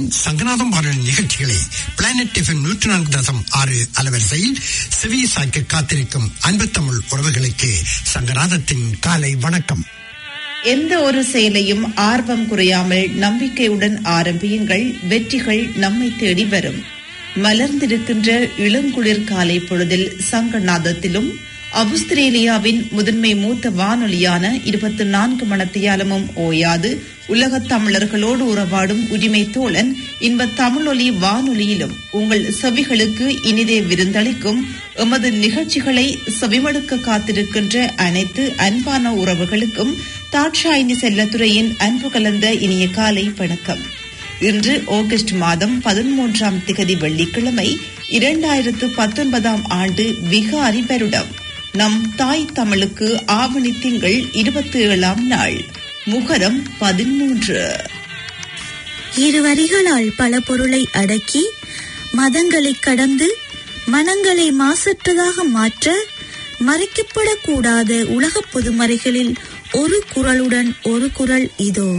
சங்கநாதம் வானொலி நிகழ்ச்சிகளை planet FM நூற்றி நான்கு தசம் ஆறு அலவரிசையில் செவி சாய்க்க காத்திருக்கும் அன்பு தமிழ் உறவுகளுக்கு சங்கநாதத்தின் காலை வணக்கம் எந்த ஒரு செயலையும் ஆர்வம் குறையாமல் நம்பிக்கையுடன் ஆரம்பியுங்கள் வெற்றிகள் நம்மை தேடி வரும் மலர்ந்திருக்கின்ற இளங்குளிர் காலை பொழுதில் சங்கநாதத்திலும் அவுஸ்திரேலியாவின் முதன்மை மூத்த வானொலியான இருபத்தி நான்கு மணத்தியாலமும் ஓயாது உலகத் தமிழர்களோடு உறவாடும் உரிமை தோழன் இன்ப தமிழொலி வானொலியிலும் உங்கள் செவிகளுக்கு இனிதே விருந்தளிக்கும் எமது நிகழ்ச்சிகளை செவிமடுக்க காத்திருக்கின்ற அனைத்து அன்பான உறவுகளுக்கும் தாட்சாயினி செல்லத்துறையின் அன்பு கலந்த இனிய காலை வணக்கம் இன்று ஆகஸ்ட் மாதம் பதிமூன்றாம் திகதி வெள்ளிக்கிழமை இரண்டாயிரத்து பத்தொன்பதாம் ஆண்டு விகாரி வருடம் நம் தாய் தமிழுக்கு ஆவணி திங்கள் இருபத்தி ஏழாம் நாள் முகரம் பதிமூன்று இரு வரிகளால் பல பொருளை அடக்கி மதங்களை கடந்து மனங்களை மாசற்றதாக மாற்ற மறைக்கப்படக்கூடாத உலக பொதுமறைகளில் ஒரு குரலுடன் ஒரு குரல் இதோ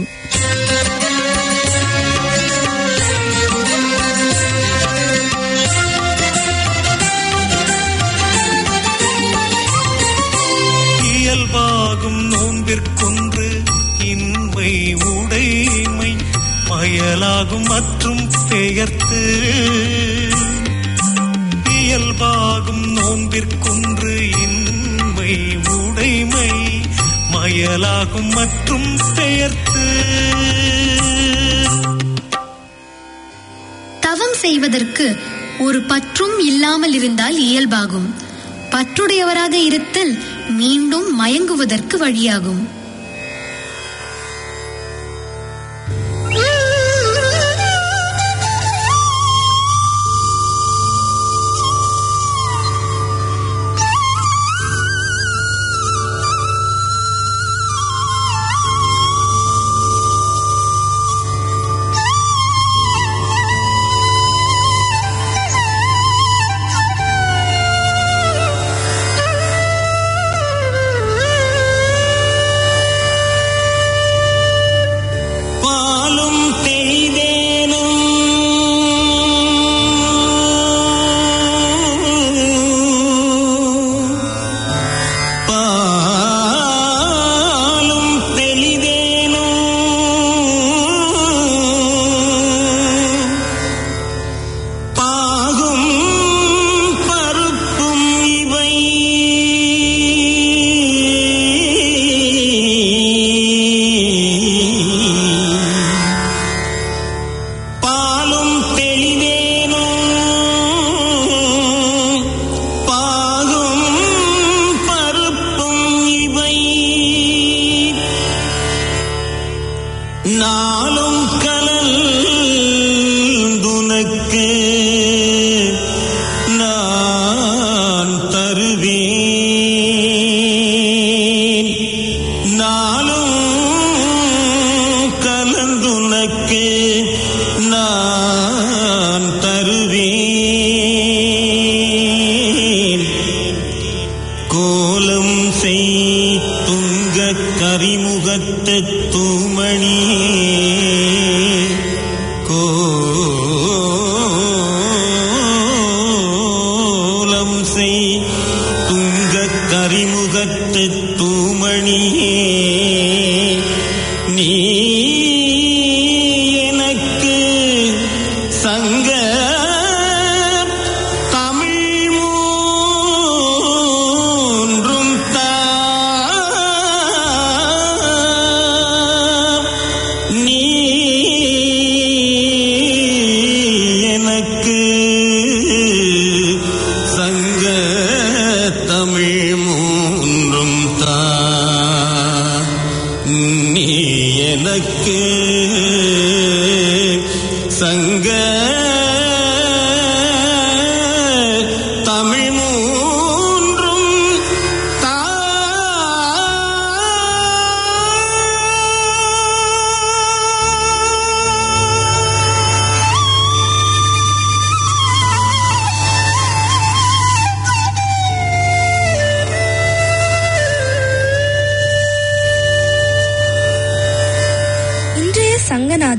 இயல்பாகும் நோன்பிற்கொன்று இன்மை உடைமை மயலாகும் மற்றும் பெயர்த்து இயல்பாகும் நோன்பிற்கொன்று இன்மை உடைமை மயலாகும் மற்றும் பெயர்த்து தவம் செய்வதற்கு ஒரு பற்றும் இல்லாமல் இருந்தால் இயல்பாகும் பற்றுடையவராக இருத்தல் மீண்டும் மயங்குவதற்கு வழியாகும்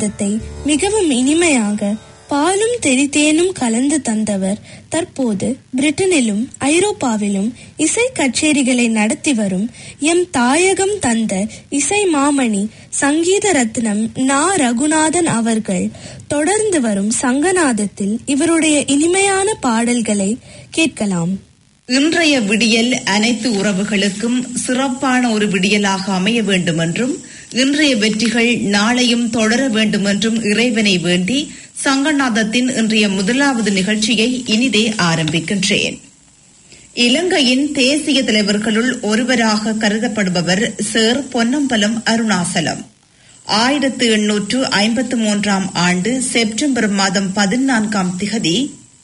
சங்கநாதத்தை மிகவும் இனிமையாக பாலும் தெளித்தேனும் கலந்து தந்தவர் தற்போது பிரிட்டனிலும் ஐரோப்பாவிலும் இசை கச்சேரிகளை நடத்தி வரும் எம் தாயகம் தந்த இசை மாமணி சங்கீத ரத்னம் நா ரகுநாதன் அவர்கள் தொடர்ந்து வரும் சங்கநாதத்தில் இவருடைய இனிமையான பாடல்களை கேட்கலாம் இன்றைய விடியல் அனைத்து உறவுகளுக்கும் சிறப்பான ஒரு விடியலாக அமைய வேண்டும் என்றும் இன்றைய வெற்றிகள் நாளையும் தொடர வேண்டும் என்றும் இறைவனை வேண்டி சங்கநாதத்தின் இன்றைய முதலாவது நிகழ்ச்சியை இனிதே ஆரம்பிக்கின்றேன் இலங்கையின் தேசிய தலைவர்களுள் ஒருவராக கருதப்படுபவர் சேர் பொன்னம்பலம் அருணாசலம் ஆயிரத்து எண்ணூற்று ஐம்பத்து மூன்றாம் ஆண்டு செப்டம்பர் மாதம் பதினான்காம் திகதி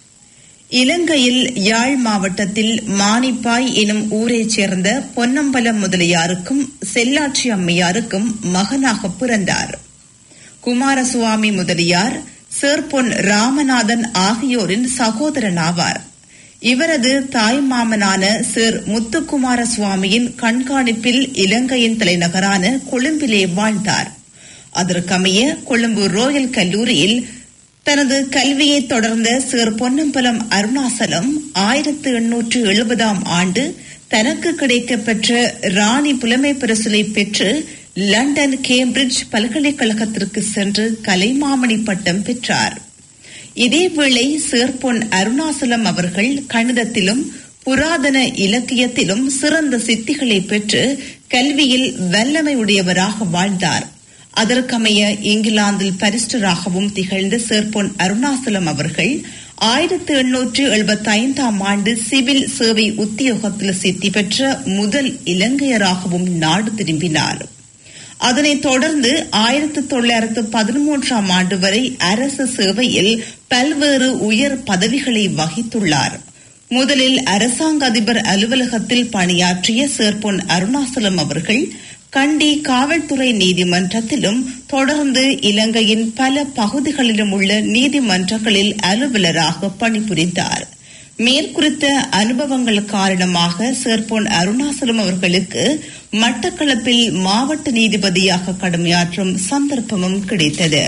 இலங்கையில் யாழ் மாவட்டத்தில் மானிப்பாய் எனும் ஊரைச் சேர்ந்த பொன்னம்பலம் முதலியாருக்கும் செல்லாட்சி அம்மையாருக்கும் மகனாக பிறந்தார் குமாரசுவாமி முதலியார் சேர்பொன் ராமநாதன் ஆகியோரின் சகோதரன் ஆவார் இவரது தாய் மாமனான சேர் முத்துக்குமார சுவாமியின் கண்காணிப்பில் இலங்கையின் தலைநகரான கொழும்பிலே வாழ்ந்தார் அதற்கமைய கொழும்பு ரோயல் கல்லூரியில் தனது கல்வியை தொடர்ந்த சேர் பொன்னம்பலம் அருணாசலம் ஆயிரத்து எண்ணூற்று எழுபதாம் ஆண்டு தனக்கு கிடைக்கப்பெற்ற ராணி புலமை பரிசிலை பெற்று லண்டன் கேம்பிரிட்ஜ் பல்கலைக்கழகத்திற்கு சென்று கலைமாமணி பட்டம் பெற்றார் இதேவேளை சேர்பொன் அருணாசலம் அவர்கள் கணிதத்திலும் புராதன இலக்கியத்திலும் சிறந்த சித்திகளை பெற்று கல்வியில் வல்லமை உடையவராக வாழ்ந்தார் அதற்கமைய இங்கிலாந்தில் பரிஸ்டராகவும் திகழ்ந்த சேர்பொன் அருணாசலம் அவர்கள் ஆயிரத்து எண்ணூற்று எழுபத்தி ஐந்தாம் ஆண்டு சிவில் சேவை உத்தியோகத்தில் சித்தி பெற்ற முதல் இலங்கையராகவும் நாடு திரும்பினார் அதனைத் தொடர்ந்து ஆயிரத்து தொள்ளாயிரத்து பதிமூன்றாம் ஆண்டு வரை அரசு சேவையில் பல்வேறு உயர் பதவிகளை வகித்துள்ளார் முதலில் அரசாங்க அதிபர் அலுவலகத்தில் பணியாற்றிய சேர்பொன் அருணாசலம் அவர்கள் கண்டி காவல்துறை நீதிமன்றத்திலும் தொடர்ந்து இலங்கையின் பல பகுதிகளிலும் உள்ள நீதிமன்றங்களில் அலுவலராக பணிபுரிந்தார் மேற்குறித்த அனுபவங்கள் காரணமாக சேர்பொன் அருணாசலம் அவர்களுக்கு மட்டக்களப்பில் மாவட்ட நீதிபதியாக கடமையாற்றும் சந்தர்ப்பமும் கிடைத்தது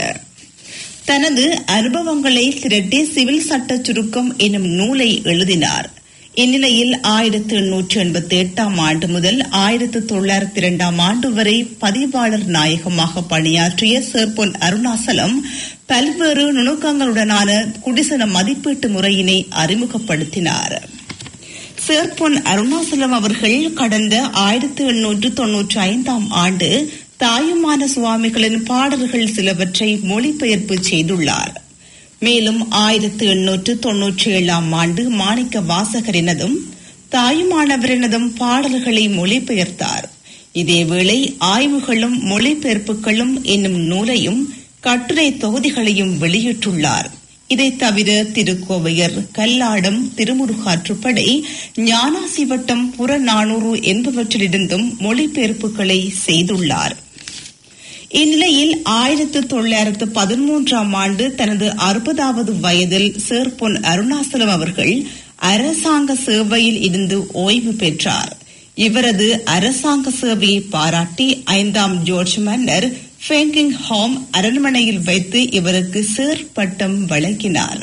தனது அனுபவங்களை திரட்டி சிவில் சட்ட சுருக்கம் எனும் நூலை எழுதினார் இந்நிலையில் ஆயிரத்து எண்ணூற்று எண்பத்தி எட்டாம் ஆண்டு முதல் ஆயிரத்து தொள்ளாயிரத்தி இரண்டாம் ஆண்டு வரை பதிவாளர் நாயகமாக பணியாற்றிய சேர்பொன் அருணாசலம் பல்வேறு நுணுக்கங்களுடனான குடிசன மதிப்பீட்டு முறையினை அறிமுகப்படுத்தினார் சேர்பொன் அருணாசலம் அவர்கள் கடந்த ஆயிரத்து எண்ணூற்று தொன்னூற்றி ஐந்தாம் ஆண்டு தாயுமான சுவாமிகளின் பாடல்கள் சிலவற்றை மொழிபெயர்ப்பு செய்துள்ளார் மேலும் ஆயிரத்து எண்ணூற்று தொன்னூற்றி ஏழாம் ஆண்டு மாணிக்க வாசகரினதும் தாயுமானவரினதும் பாடல்களை மொழிபெயர்த்தார் இதேவேளை ஆய்வுகளும் மொழிபெயர்ப்புகளும் என்னும் நூலையும் கட்டுரை தொகுதிகளையும் வெளியிட்டுள்ளார் இதைத் தவிர திருக்கோவையர் கல்லாடம் திருமுருகாற்றுப்படை ஞானாசிவட்டம் புறநானூறு என்பவற்றிலிருந்தும் மொழிபெயர்ப்புகளை செய்துள்ளார் இந்நிலையில் ஆயிரத்து தொள்ளாயிரத்து பதிமூன்றாம் ஆண்டு தனது அறுபதாவது வயதில் சேர்பொன் அருணாசலம் அவர்கள் அரசாங்க சேவையில் இருந்து ஓய்வு பெற்றார் இவரது அரசாங்க சேவையை பாராட்டி ஐந்தாம் ஜோர்ஜ் மன்னர் ஃபேங்கிங் ஹாம் அரண்மனையில் வைத்து இவருக்கு சேர் பட்டம் வழங்கினார்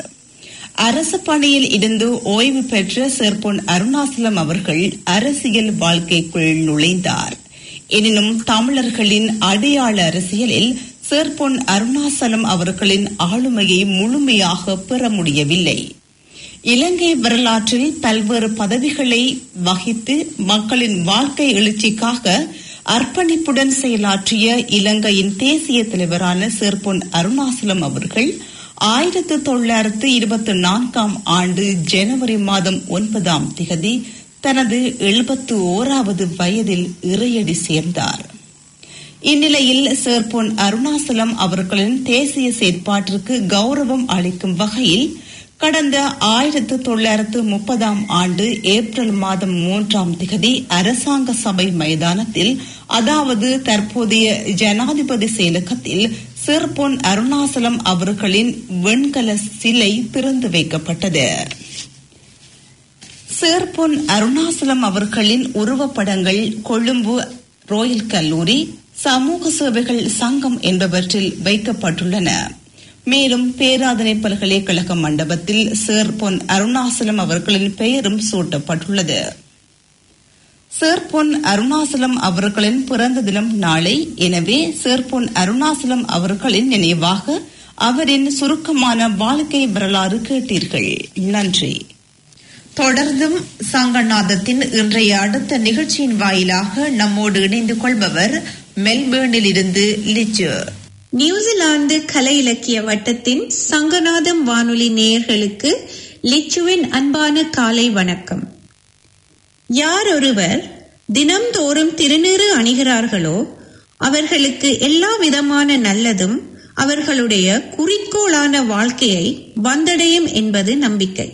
அரசு பணியில் இருந்து ஓய்வு பெற்ற சேர்பொன் அருணாசலம் அவர்கள் அரசியல் வாழ்க்கைக்குள் நுழைந்தார் எனினும் தமிழர்களின் அடையாள அரசியலில் சேர்பொன் அருணாசலம் அவர்களின் ஆளுமையை முழுமையாக பெற முடியவில்லை இலங்கை வரலாற்றில் பல்வேறு பதவிகளை வகித்து மக்களின் வாழ்க்கை எழுச்சிக்காக அர்ப்பணிப்புடன் செயலாற்றிய இலங்கையின் தேசிய தலைவரான சேர்பொன் அருணாசலம் அவர்கள் ஆயிரத்து தொள்ளாயிரத்து இருபத்தி நான்காம் ஆண்டு ஜனவரி மாதம் ஒன்பதாம் திகதி தனது எழுபத்து ஓராவது வயதில் இறையடி சேர்ந்தார் இந்நிலையில் சேர்பொன் அருணாசலம் அவர்களின் தேசிய செயற்பாட்டிற்கு கௌரவம் அளிக்கும் வகையில் கடந்த ஆயிரத்து தொள்ளாயிரத்து முப்பதாம் ஆண்டு ஏப்ரல் மாதம் மூன்றாம் திகதி அரசாங்க சபை மைதானத்தில் அதாவது தற்போதைய ஜனாதிபதி செயலகத்தில் சிற்பொன் அருணாசலம் அவர்களின் வெண்கல சிலை திறந்து வைக்கப்பட்டது சேர்பொன் அருணாசலம் அவர்களின் உருவப்படங்கள் கொழும்பு ரோயல் கல்லூரி சமூக சேவைகள் சங்கம் என்பவற்றில் வைக்கப்பட்டுள்ளன மேலும் பேராதனை பல்கலைக்கழக மண்டபத்தில் சேர் பொன் அருணாசலம் அவர்களின் பெயரும் சூட்டப்பட்டுள்ளது சேர் பொன் அருணாசலம் அவர்களின் பிறந்த தினம் நாளை எனவே சேர் பொன் அருணாசலம் அவர்களின் நினைவாக அவரின் சுருக்கமான வாழ்க்கை வரலாறு கேட்டீர்கள் நன்றி தொடர்ந்தும் சங்கநாதத்தின் இன்றைய அடுத்த நிகழ்ச்சியின் வாயிலாக நம்மோடு இணைந்து கொள்பவர் மெல்பேர்னில் இருந்து லிச்சு நியூசிலாந்து கலை இலக்கிய வட்டத்தின் சங்கநாதம் வானொலி நேயர்களுக்கு லிச்சுவின் அன்பான காலை வணக்கம் யார் ஒருவர் தினம்தோறும் திருநீறு அணிகிறார்களோ அவர்களுக்கு எல்லா விதமான நல்லதும் அவர்களுடைய குறிக்கோளான வாழ்க்கையை வந்தடையும் என்பது நம்பிக்கை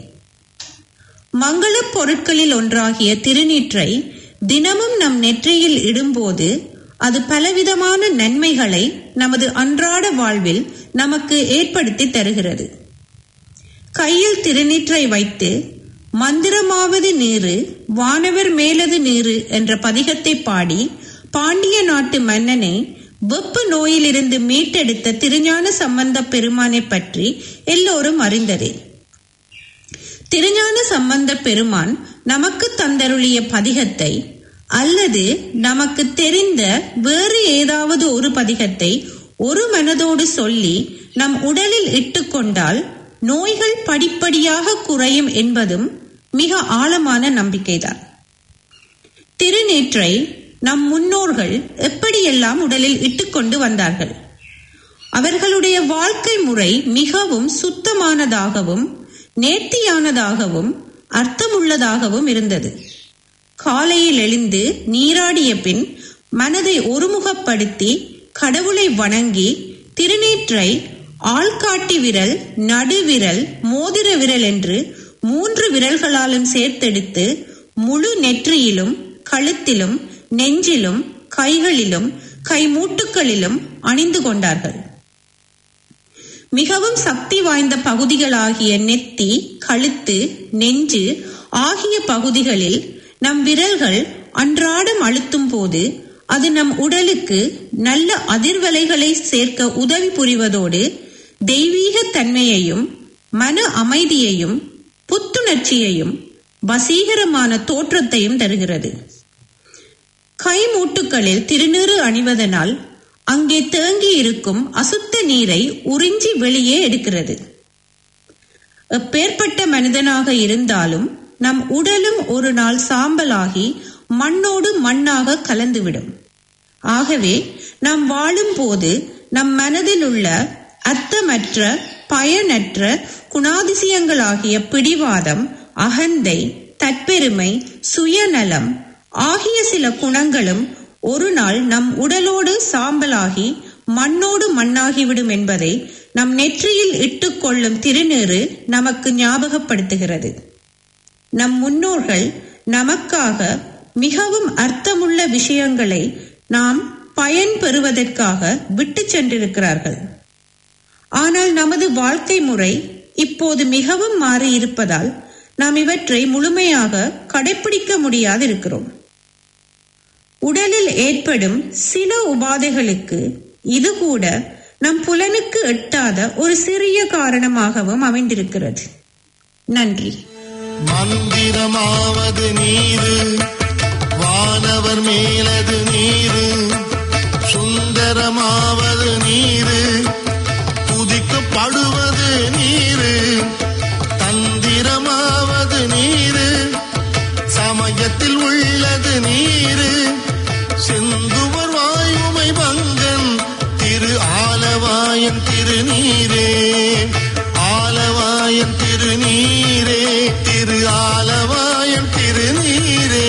மங்களப் பொருட்களில் ஒன்றாகிய திருநீற்றை தினமும் நம் நெற்றியில் இடும்போது அது பலவிதமான நன்மைகளை நமது அன்றாட வாழ்வில் நமக்கு ஏற்படுத்தி தருகிறது கையில் திருநீற்றை வைத்து மந்திரமாவது நீரு வானவர் மேலது நீரு என்ற பதிகத்தை பாடி பாண்டிய நாட்டு மன்னனை வெப்பு நோயிலிருந்து மீட்டெடுத்த திருஞான சம்பந்த பெருமானை பற்றி எல்லோரும் அறிந்ததே திருஞான சம்பந்த பெருமான் நமக்கு தந்தருளிய பதிகத்தை அல்லது நமக்கு தெரிந்த வேறு ஏதாவது ஒரு பதிகத்தை ஒரு மனதோடு சொல்லி நம் உடலில் இட்டுக்கொண்டால் நோய்கள் படிப்படியாக குறையும் என்பதும் மிக ஆழமான நம்பிக்கைதான் திருநீற்றை நம் முன்னோர்கள் எப்படியெல்லாம் உடலில் இட்டுக்கொண்டு வந்தார்கள் அவர்களுடைய வாழ்க்கை முறை மிகவும் சுத்தமானதாகவும் நேர்த்தியானதாகவும் அர்த்தமுள்ளதாகவும் இருந்தது காலையில் எழுந்து நீராடிய பின் மனதை ஒருமுகப்படுத்தி கடவுளை வணங்கி திருநீற்றை ஆள்காட்டி விரல் நடுவிரல் மோதிர விரல் என்று மூன்று விரல்களாலும் சேர்த்தெடுத்து முழு நெற்றியிலும் கழுத்திலும் நெஞ்சிலும் கைகளிலும் கைமூட்டுகளிலும் அணிந்து கொண்டார்கள் மிகவும் சக்தி வாய்ந்த பகுதிகளாகிய நெத்தி கழுத்து நெஞ்சு ஆகிய பகுதிகளில் நம் விரல்கள் அன்றாடம் அழுத்தும் போது அது நம் உடலுக்கு நல்ல அதிர்வலைகளை சேர்க்க உதவி புரிவதோடு தெய்வீக தன்மையையும் மன அமைதியையும் புத்துணர்ச்சியையும் வசீகரமான தோற்றத்தையும் தருகிறது கைமூட்டுகளில் திருநீறு அணிவதனால் அங்கே தேங்கி இருக்கும் அசுத்த நீரை உறிஞ்சி வெளியே எடுக்கிறது எப்பேற்பட்ட மனிதனாக இருந்தாலும் நம் உடலும் ஒரு நாள் சாம்பலாகி மண்ணோடு மண்ணாக கலந்துவிடும் ஆகவே நாம் வாழும் போது நம் மனதில் உள்ள அர்த்தமற்ற பயனற்ற குணாதிசயங்களாகிய பிடிவாதம் அகந்தை தற்பெருமை சுயநலம் ஆகிய சில குணங்களும் ஒரு நாள் நம் உடலோடு சாம்பலாகி மண்ணோடு மண்ணாகிவிடும் என்பதை நம் நெற்றியில் இட்டுக்கொள்ளும் திருநீறு நமக்கு ஞாபகப்படுத்துகிறது நம் முன்னோர்கள் நமக்காக மிகவும் அர்த்தமுள்ள விஷயங்களை நாம் பயன் பெறுவதற்காக விட்டு சென்றிருக்கிறார்கள் ஆனால் நமது வாழ்க்கை முறை இப்போது மிகவும் மாறி இருப்பதால் நாம் இவற்றை முழுமையாக கடைபிடிக்க முடியாதிருக்கிறோம் உடலில் ஏற்படும் சில உபாதைகளுக்கு இது கூட நம் புலனுக்கு எட்டாத ஒரு சிறிய காரணமாகவும் அமைந்திருக்கிறது நன்றி மந்திரமாவது நீரு வானவர் மேலது நீரு சுந்தரமாவது நீரு துதிக்கப்படுவது நீரு தந்திரமாவது நீரு சமயத்தில் உள்ளது நீரு செந்துவர் வாயுமை பங்கன் திரு ஆலவாயன் திருநீரே ஆலவாயன் திருநீரே திரு ஆலவாயன் திருநீரே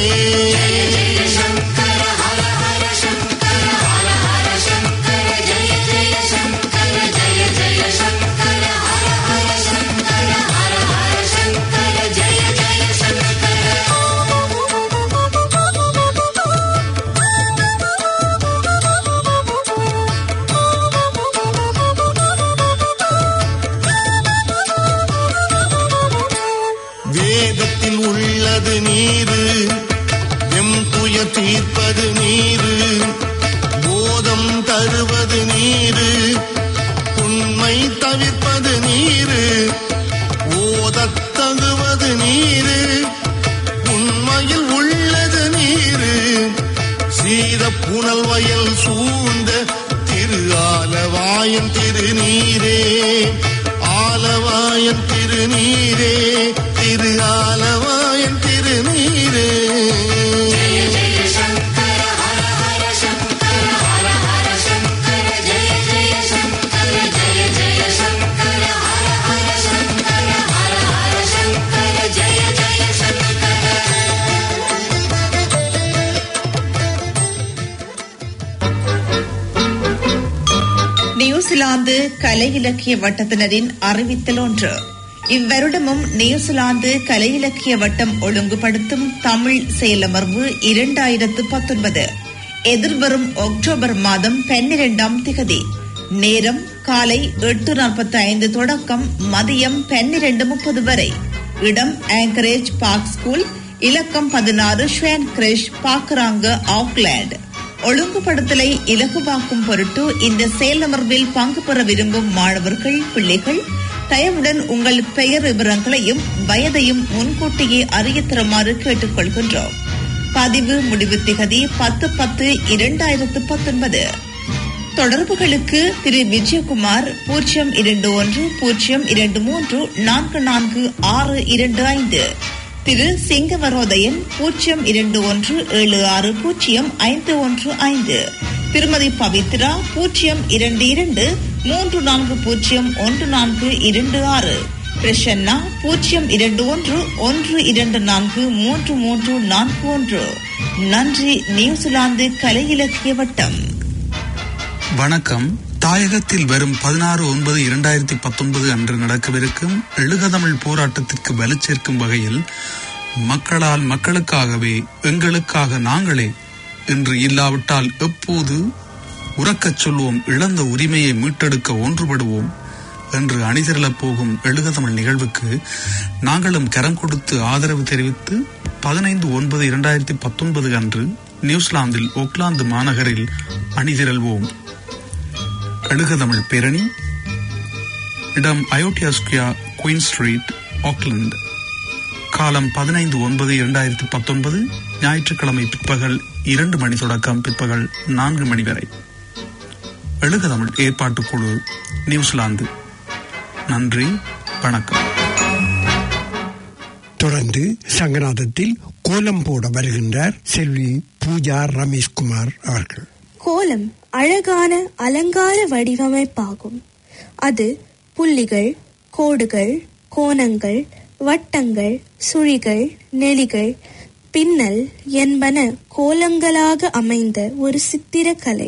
வேதத்தில் உள்ளது நீரு எம் துய தீர்ப்பது நீரு நியூசிலாந்து கலை இலக்கிய வட்டத்தினரின் அறிவித்தல் ஒன்று இவ்வருடமும் நியூசிலாந்து கலை இலக்கிய வட்டம் ஒழுங்குபடுத்தும் தமிழ் செயலமர்வு இரண்டாயிரத்து பத்தொன்பது எதிர்வரும் அக்டோபர் மாதம் பன்னிரெண்டாம் திகதி நேரம் காலை எட்டு நாற்பத்தி ஐந்து தொடக்கம் மதியம் பன்னிரண்டு முப்பது வரை இடம் ஆங்கரேஜ் பார்க் ஸ்கூல் இலக்கம் பதினாறு ஷ்வேன் கிரிஷ் பாக்கராங்க ஆக்லாண்ட் ஒழுங்குபடுத்தலை இலகுவாக்கும் பொருட்டு இந்த செயலமர்வில் பங்கு பெற விரும்பும் மாணவர்கள் பிள்ளைகள் தயவுடன் உங்கள் பெயர் விவரங்களையும் வயதையும் முன்கூட்டியே அறிய தருமாறு கேட்டுக்கொள்கின்றோம் பதிவு முடிவு திகதி பத்து பத்து இரண்டாயிரத்து பத்தொன்பது தொடர்புகளுக்கு திரு விஜயகுமார் பூஜ்ஜியம் இரண்டு ஒன்று பூஜ்ஜியம் இரண்டு மூன்று நான்கு நான்கு ஆறு இரண்டு ஐந்து திரு சிங்கவரோதயன் பூஜ்ஜியம் இரண்டு ஒன்று ஏழு ஆறு பூஜ்ஜியம் ஐந்து ஒன்று ஐந்து திருமதி பவித்ரா பூஜ்ஜியம் இரண்டு இரண்டு மூன்று நான்கு பூஜ்ஜியம் ஒன்று நான்கு இரண்டு ஆறு பிரசன்னா பூஜ்ஜியம் இரண்டு ஒன்று ஒன்று இரண்டு நான்கு மூன்று மூன்று நான்கு ஒன்று நன்றி நியூசிலாந்து கலை இலக்கிய வட்டம் வணக்கம் தாயகத்தில் வரும் பதினாறு ஒன்பது இரண்டாயிரத்தி பத்தொன்பது அன்று நடக்கவிருக்கும் எழுகதமிழ் போராட்டத்திற்கு வலு சேர்க்கும் வகையில் மக்களால் மக்களுக்காகவே எங்களுக்காக நாங்களே என்று இல்லாவிட்டால் எப்போது உறக்கச் சொல்வோம் இழந்த உரிமையை மீட்டெடுக்க ஒன்றுபடுவோம் என்று அணிதிரளப் போகும் எழுகதமிழ் நிகழ்வுக்கு நாங்களும் கரம் கொடுத்து ஆதரவு தெரிவித்து பதினைந்து ஒன்பது இரண்டாயிரத்தி பத்தொன்பது அன்று நியூசிலாந்தில் ஓக்லாந்து மாநகரில் அணிதிரள்வோம் எழுகதமிழ் பேரணி இடம் Aotea Square Queen Street Auckland காலம் பதினைந்து ஒன்பது இரண்டாயிரத்தி பத்தொன்பது ஞாயிற்றுக்கிழமை பிற்பகல் இரண்டு மணி தொடக்கம் பிற்பகல் நான்கு மணி வரை எழுகதமிழ் ஏற்பாட்டுக்குழு நியூசிலாந்து நன்றி வணக்கம் தொடர்ந்து சங்கநாதத்தில் கோலம் போட வருகின்றார் செல்வி பூஜா ரமேஷ்குமார் அவர்கள் கோலம் அழகான அலங்கார வடிவமைப்பாகும் அது புள்ளிகள் கோடுகள் கோணங்கள் வட்டங்கள் சுழிகள் நெளிகள் பின்னல் என்பன கோலங்களாக அமைந்த ஒரு சித்திரக்கலை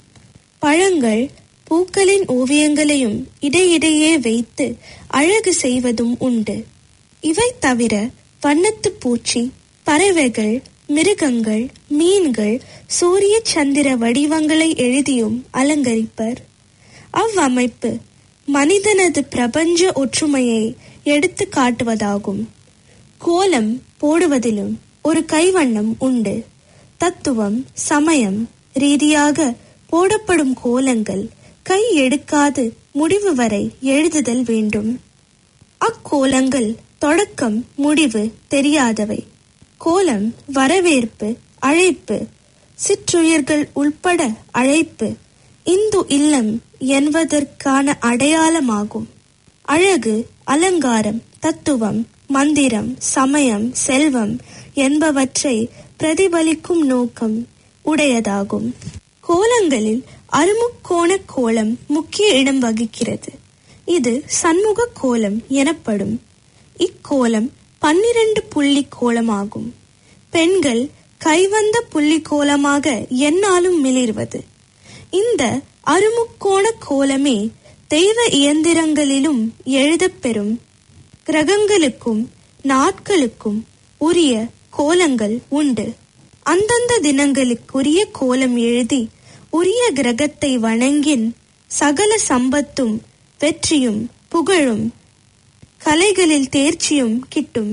பழங்கள் பூக்களின் ஓவியங்களையும் இடையிடையே வைத்து அழகு செய்வதும் உண்டு இவை தவிர வண்ணத்து பூச்சி பறவைகள் மிருகங்கள் மீன்கள் சூரிய சந்திர வடிவங்களை எழுதியும் அலங்கரிப்பர் அவ்வமைப்பு மனிதனது பிரபஞ்ச ஒற்றுமையை எடுத்து காட்டுவதாகும் கோலம் போடுவதிலும் ஒரு கைவண்ணம் உண்டு தத்துவம் சமயம் ரீதியாக போடப்படும் கோலங்கள் கை எடுக்காது முடிவு வரை எழுதுதல் வேண்டும் அக்கோலங்கள் தொடக்கம் முடிவு தெரியாதவை கோலம் வரவேற்பு அழைப்பு சிற்றுயிர்கள் உள்பட அழைப்பு இந்து இல்லம் என்பதற்கான அடையாளமாகும் அழகு அலங்காரம் தத்துவம் மந்திரம் சமயம் செல்வம் என்பவற்றை பிரதிபலிக்கும் நோக்கம் உடையதாகும் கோலங்களில் அருமுக்கோண கோலம் முக்கிய இடம் வகிக்கிறது இது சண்முக கோலம் எனப்படும் இக்கோலம் பன்னிரண்டு புள்ளி கோலமாகும் பெண்கள் கைவந்த புள்ளி கோலமாக எந்நாளும் மிளிர்வது இந்த அருமுக்கோண கோலமே தெய்வ இயந்திரங்களிலும் எழுதப்பெறும் கிரகங்களுக்கும் நாட்களுக்கும் உரிய கோலங்கள் உண்டு அந்தந்த தினங்களுக்குரிய கோலம் எழுதி உரிய கிரகத்தை வணங்கின் சகல சம்பத்தும் வெற்றியும் புகழும் கலைகளில் தேர்ச்சியும் கிட்டும்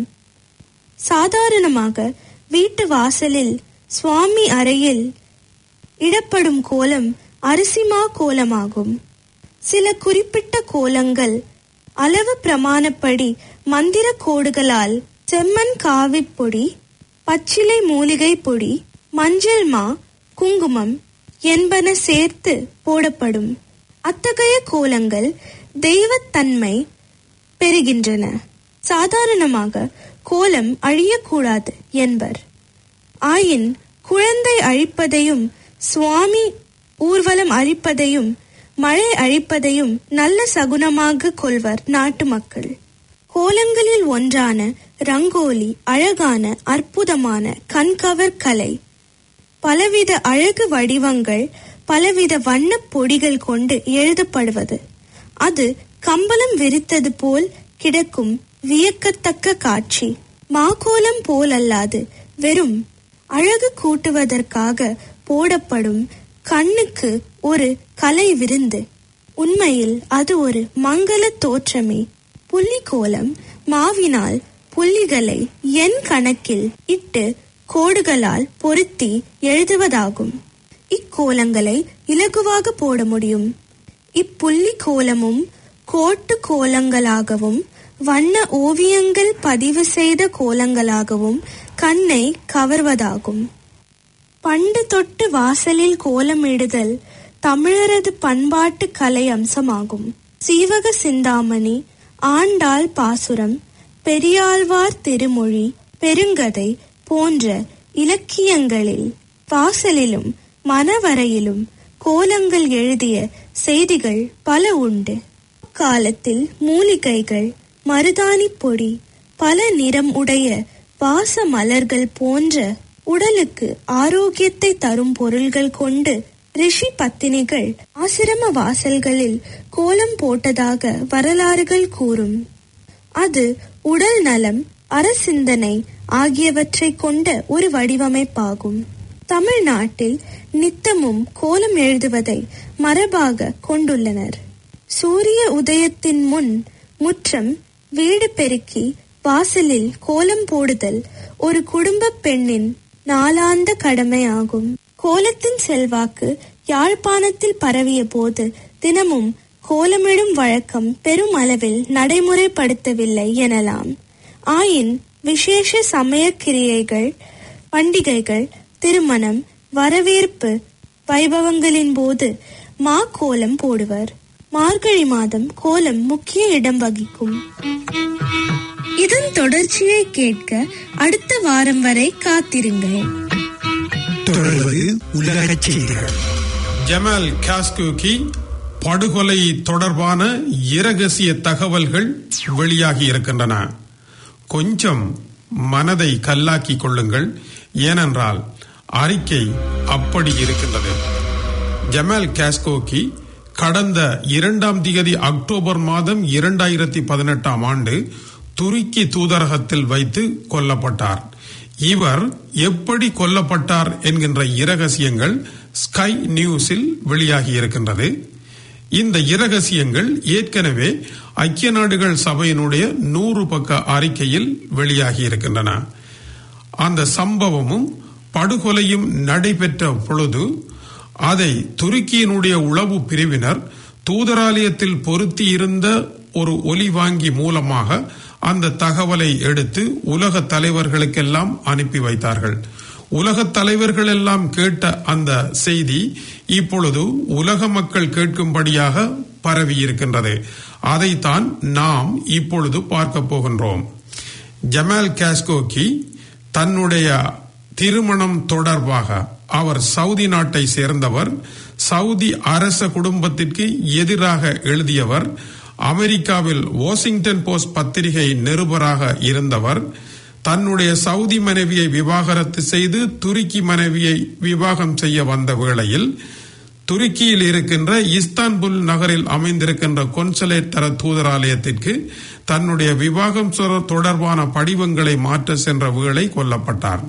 சாதாரணமாக வீட்டு வாசலில் சுவாமி அறையில் இடப்படும் கோலம் அரிசிமா கோலமாகும் சில குறிப்பிட்ட கோலங்கள் அளவு பிரமாணப்படி மந்திர கோடுகளால் செம்மண் காவிப் பொடி பச்சிலை மூலிகை பொடி மஞ்சள் மா குங்குமம் என்பன சேர்த்து போடப்படும் அத்தகைய கோலங்கள் தெய்வத்தன்மை பெறுகின்றன சாதாரணமாக கோலம் அழியக்கூடாது என்பர் ஆயின் குழந்தை அழிப்பதையும் சுவாமி ஊர்வலம் அழிப்பதையும் மழை அழிப்பதையும் நல்ல சகுனமாக கொள்வர் நாட்டு மக்கள் கோலங்களில் ஒன்றான ரங்கோலி அழகான அற்புதமான கண்கவர் கலை பலவித அழகு வடிவங்கள் பலவித வண்ணப் பொடிகள் கொண்டு எழுதப்படுவது அது கம்பளம் விரித்தது போல் கிடக்கும் வியக்கத்தக்க காட்சி மாக்கோலம் போல் அல்லாது வெறும் அழகு கூட்டுவதற்காக போடப்படும் கண்ணுக்கு ஒரு கலை விருந்து உண்மையில் அது ஒரு மங்கள தோற்றமே புள்ளிக்கோலம் மாவினால் புள்ளிகளை எண் கணக்கில் இட்டு கோடுகளால் பொருத்தி எழுதுவதாகும் இக்கோலங்களை இலகுவாக போட முடியும் இப்புள்ளி கோலமும் கோட்டு கோலங்களாகவும் வண்ண ஓவியங்கள் பதிவு செய்த கோலங்களாகவும் கண்ணை கவர்வதாகும் பண்டு தொட்டு வாசலில் கோலமிடுதல் தமிழரது பண்பாட்டு கலை அம்சமாகும் சீவக சிந்தாமணி ஆண்டாள் பாசுரம் பெரியாழ்வார் திருமொழி பெருங்கதை போன்ற இலக்கியங்களில் வாசலிலும் மனவரையிலும் கோலங்கள் எழுதிய செய்திகள் பல உண்டு காலத்தில் மூலிகைகள் மருதாணி பொடி பல நிறம் உடைய வாச மலர்கள் போன்ற உடலுக்கு ஆரோக்கியத்தை தரும் பொருள்கள் கொண்டு ரிஷி பத்தினிகள் ஆசிரம வாசல்களில் கோலம் போட்டதாக வரலாறுகள் கூறும் அது உடல் நலம் அரசிந்தனை ஆகியவற்றை கொண்ட ஒரு வடிவமைப்பாகும் தமிழ்நாட்டில் நித்தமும் கோலம் எழுதுவதை மரபாக கொண்டுள்ளனர் சூரிய உதயத்தின் முன் முற்றம் வீடு பெருக்கி வாசலில் கோலம் போடுதல் ஒரு குடும்ப பெண்ணின் நாளாந்த கடமையாகும் கோலத்தின் செல்வாக்கு யாழ்ப்பாணத்தில் பரவிய போது தினமும் கோலமிடும் வழக்கம் பெரும் அளவில் நடைமுறைப்படுத்தவில்லை எனலாம் ஆயின் விசேஷ சமய கிரியைகள் பண்டிகைகள் திருமணம் வரவேற்பு வைபவங்களின் போது மா கோலம் போடுவர் மார்கழி மாதம் கோலம் முக்கிய இடம் வகிக்கும் இதன் தொடர்ச்சியை கேட்க அடுத்த வாரம் வரை காத்திருங்கள் தொடர்வது உலக செய்திகள் ஜமால் காஸ்கோகி படுகொலை தொடர்பான இரகசிய தகவல்கள் வெளியாகி இருக்கின்றன கொஞ்சம் மனதை கல்லாக்கி கொள்ளுங்கள் ஏனென்றால் அறிக்கை அப்படி இருக்கின்றது ஜமால் காஸ்கோகி கடந்த இரண்டாம் திகதி அக்டோபர் மாதம் இரண்டாயிரத்தி பதினெட்டாம் ஆண்டு துருக்கி தூதரகத்தில் வைத்து கொல்லப்பட்டார் இவர் எப்படி கொல்லப்பட்டார் என்கின்ற இரகசியங்கள் ஸ்கை நியூஸில் வெளியாகி இருக்கின்றது இந்த இரகசியங்கள் ஏற்கனவே ஐக்கிய நாடுகள் சபையினுடைய நூறு பக்க அறிக்கையில் வெளியாகி இருக்கின்றன அந்த சம்பவமும் படுகொலையும் நடைபெற்ற பொழுது அதை துருக்கியினுடைய உளவு பிரிவினர் தூதராலயத்தில் பொருத்தி இருந்த ஒரு ஒலி வாங்கி மூலமாக அந்த தகவலை எடுத்து உலக தலைவர்களுக்கெல்லாம் அனுப்பி வைத்தார்கள் உலக தலைவர்கள் எல்லாம் கேட்ட அந்த செய்தி இப்பொழுது உலக மக்கள் கேட்கும்படியாக பரவி இருக்கின்றது அதைத்தான் நாம் இப்பொழுது பார்க்க போகின்றோம் ஜமால் காஸ்கோகி தன்னுடைய திருமணம் தொடர்பாக அவர் சவுதி நாட்டை சேர்ந்தவர் சவுதி அரச குடும்பத்திற்கு எதிராக எழுதியவர் அமெரிக்காவில் வாஷிங்டன் போஸ்ட் பத்திரிகை நிருபராக இருந்தவர் தன்னுடைய சவுதி மனைவியை விவாகரத்து செய்து துருக்கி மனைவியை விவாகம் செய்ய வந்த வேளையில் துருக்கியில் இருக்கின்ற இஸ்தான்புல் நகரில் அமைந்திருக்கின்ற கொன்சலேட் தர தூதராலயத்திற்கு தன்னுடைய விவாகம் தொடர்பான படிவங்களை மாற்ற சென்ற வேளை கொல்லப்பட்டார்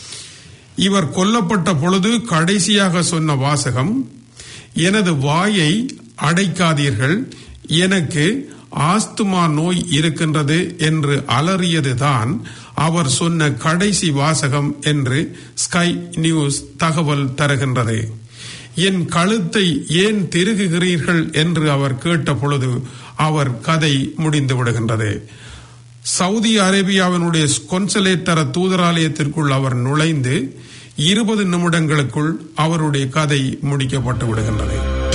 இவர் கொல்லப்பட்ட பொழுது கடைசியாக சொன்ன வாசகம் எனது வாயை அடைக்காதீர்கள் எனக்கு ஆஸ்துமா நோய் இருக்கின்றது என்று அலறியதுதான் அவர் சொன்ன கடைசி வாசகம் என்று ஸ்கை நியூஸ் தகவல் தருகின்றது என் கழுத்தை ஏன் திருகுகிறீர்கள் என்று அவர் கேட்ட பொழுது அவர் கதை முடிந்து விடுகின்றது சவுதி அரேபியாவினுடைய கொன்சலேட் தர தூதராலயத்திற்குள் அவர் நுழைந்து இருபது நிமிடங்களுக்குள் அவருடைய கதை முடிக்கப்பட்டு விடுகின்றது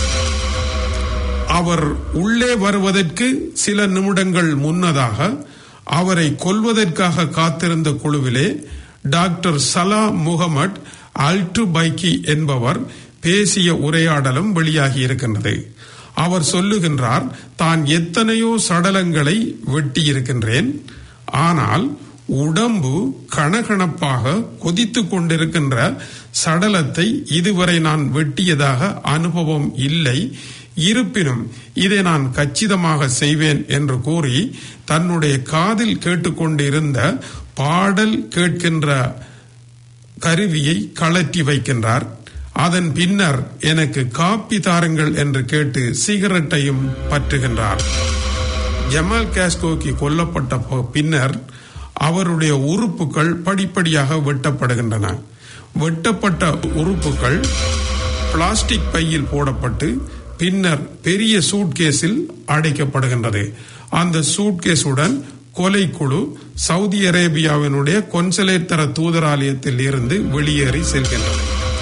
அவர் உள்ளே வருவதற்கு சில நிமிடங்கள் முன்னதாக அவரை கொல்வதற்காக காத்திருந்த குழுவிலே டாக்டர் சலா முகமட் அல்டு பைக்கி என்பவர் பேசிய உரையாடலும் வெளியாகி இருக்கின்றது அவர் சொல்லுகின்றார் தான் எத்தனையோ சடலங்களை வெட்டியிருக்கின்றேன் ஆனால் உடம்பு கணகணப்பாக கொதித்துக் கொண்டிருக்கின்ற சடலத்தை இதுவரை நான் வெட்டியதாக அனுபவம் இல்லை இருப்பினும் இதை நான் கச்சிதமாக செய்வேன் என்று கூறி தன்னுடைய காதில் கேட்டுக்கொண்டிருந்த பாடல் கேட்கின்ற கருவியை கழற்றி வைக்கின்றார் அதன் பின்னர் எனக்கு காப்பி தாருங்கள் என்று கேட்டு சிகரெட்டையும் பற்றுகின்றார் ஜமால் காஸ்கோக்கி கொல்லப்பட்ட ப- பின்னர் அவருடைய உறுப்புகள் படிப்படியாக வெட்டப்படுகின்றன வெட்டப்பட்ட உறுப்புகள் பிளாஸ்டிக் பையில் போடப்பட்டு பின்னர் பெரிய சூட்கேஸில் அடைக்கப்படுகின்றது அந்த சூட்கேஸுடன் கொலைக்குழு சவுதி அரேபியாவினுடைய கொன்சலேத்தர தூதராலயத்தில் இருந்து வெளியேறி செல்கின்றது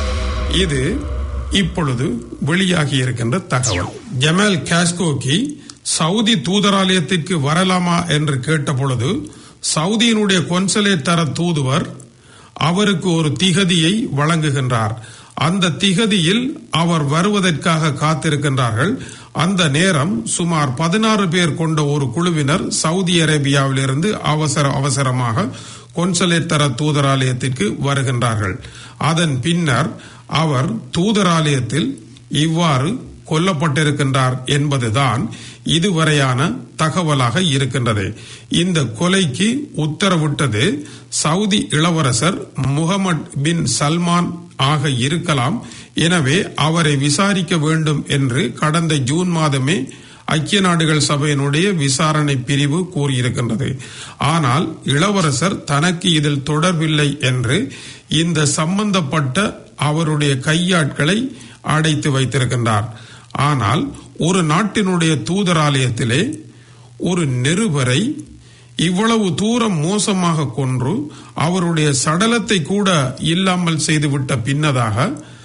இது இப்பொழுது வெளியாகி இருக்கின்ற தகவல் ஜமால் காஸ்கோக்கி சவுதி தூதராலயத்திற்கு வரலாமா என்று கேட்டபொழுது சவுதியினுடைய கொன்சலேத்தர தூதுவர் அவருக்கு ஒரு திகதியை வழங்குகின்றார் அந்த திகதியில் அவர் வருவதற்காக காத்திருக்கின்றார்கள் அந்த நேரம் சுமார் பதினாறு பேர் கொண்ட ஒரு குழுவினர் சவுதி அரேபியாவிலிருந்து அவசர அவசரமாக கொன்சலேத்தர தூதராலயத்திற்கு வருகின்றார்கள் அதன் பின்னர் அவர் தூதராலயத்தில் இவ்வாறு கொல்லப்பட்டிருக்கின்றார் என்பதுதான் இதுவரையான தகவலாக இருக்கின்றது இந்த கொலைக்கு உத்தரவிட்டது சவுதி இளவரசர் முகமது பின் சல்மான் ஆக இருக்கலாம் எனவே அவரை விசாரிக்க வேண்டும் என்று கடந்த ஜூன் மாதமே ஐக்கிய நாடுகள் சபையினுடைய விசாரணை பிரிவு கூறியிருக்கின்றது ஆனால் இளவரசர் தனக்கு இதில் தொடர்பில்லை என்று இந்த சம்பந்தப்பட்ட அவருடைய கையாட்களை அடைத்து வைத்திருக்கின்றார் ஆனால் ஒரு நாட்டினுடைய தூதராலயத்திலே ஒரு நெருபரை இவ்வளவு தூரம் மோசமாக கொன்று அவருடைய சடலத்தை கூட இல்லாமல் செய்துவிட்ட பின்னதாக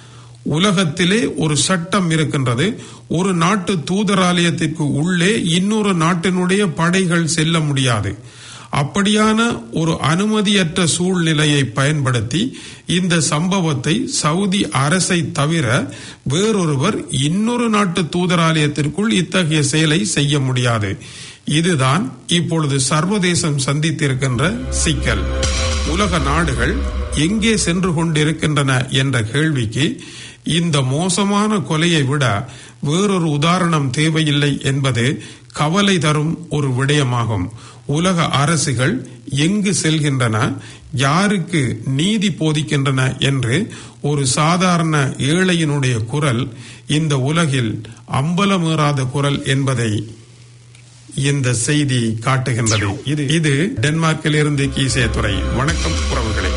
உலகத்திலே ஒரு சட்டம் இருக்கின்றது ஒரு நாட்டு தூதராலயத்திற்கு உள்ளே இன்னொரு நாட்டினுடைய படைகள் செல்ல முடியாது அப்படியான ஒரு அனுமதியற்ற சூழ்நிலையை பயன்படுத்தி இந்த சம்பவத்தை சவுதி அரசை தவிர வேறொருவர் இன்னொரு நாட்டு தூதராலயத்திற்குள் இத்தகைய செயலை செய்ய முடியாது இதுதான் இப்பொழுது சர்வதேசம் சந்தித்திருக்கின்ற சிக்கல் உலக நாடுகள் எங்கே சென்று கொண்டிருக்கின்றன என்ற கேள்விக்கு இந்த மோசமான கொலையை விட வேறொரு உதாரணம் தேவையில்லை என்பது கவலை தரும் ஒரு விடயமாகும் உலக அரசுகள் எங்கு செல்கின்றன யாருக்கு நீதி போதிக்கின்றன என்று ஒரு சாதாரண ஏழையினுடைய குரல் இந்த உலகில் அம்பலமேறாத குரல் என்பதை இந்த செய்தி காட்டுகின்றது இது இது டென்மார்க்கில் இருந்து கீசே துறை வணக்கம் உறவுகளே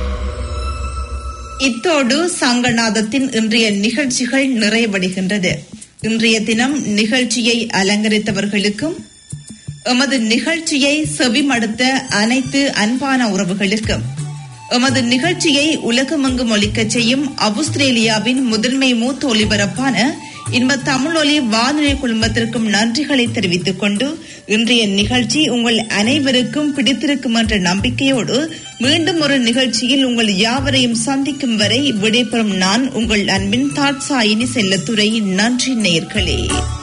இத்தோடு சங்கநாதத்தின் இன்றைய நிகழ்ச்சிகள் நிறைவடைகின்றது இன்றைய தினம் நிகழ்ச்சியை அலங்கரித்தவர்களுக்கும் எமது நிகழ்ச்சியை செவிமடுத்த அனைத்து அன்பான உறவுகளுக்கும் எமது நிகழ்ச்சியை உலகமெங்கும் ஒலிக்கச் செய்யும் அவுஸ்திரேலியாவின் முதன்மை மூத்த ஒலிபரப்பான இன்ப தமிழொலி வானொலி குழுமத்திற்கும் நன்றிகளை தெரிவித்துக் கொண்டு இன்றைய நிகழ்ச்சி உங்கள் அனைவருக்கும் பிடித்திருக்கும் என்ற நம்பிக்கையோடு மீண்டும் ஒரு நிகழ்ச்சியில் உங்கள் யாவரையும் சந்திக்கும் வரை விடைபெறும் நான் உங்கள் அன்பின் தாட்சாயினி செல்லத்துறை நன்றி நேயர்களே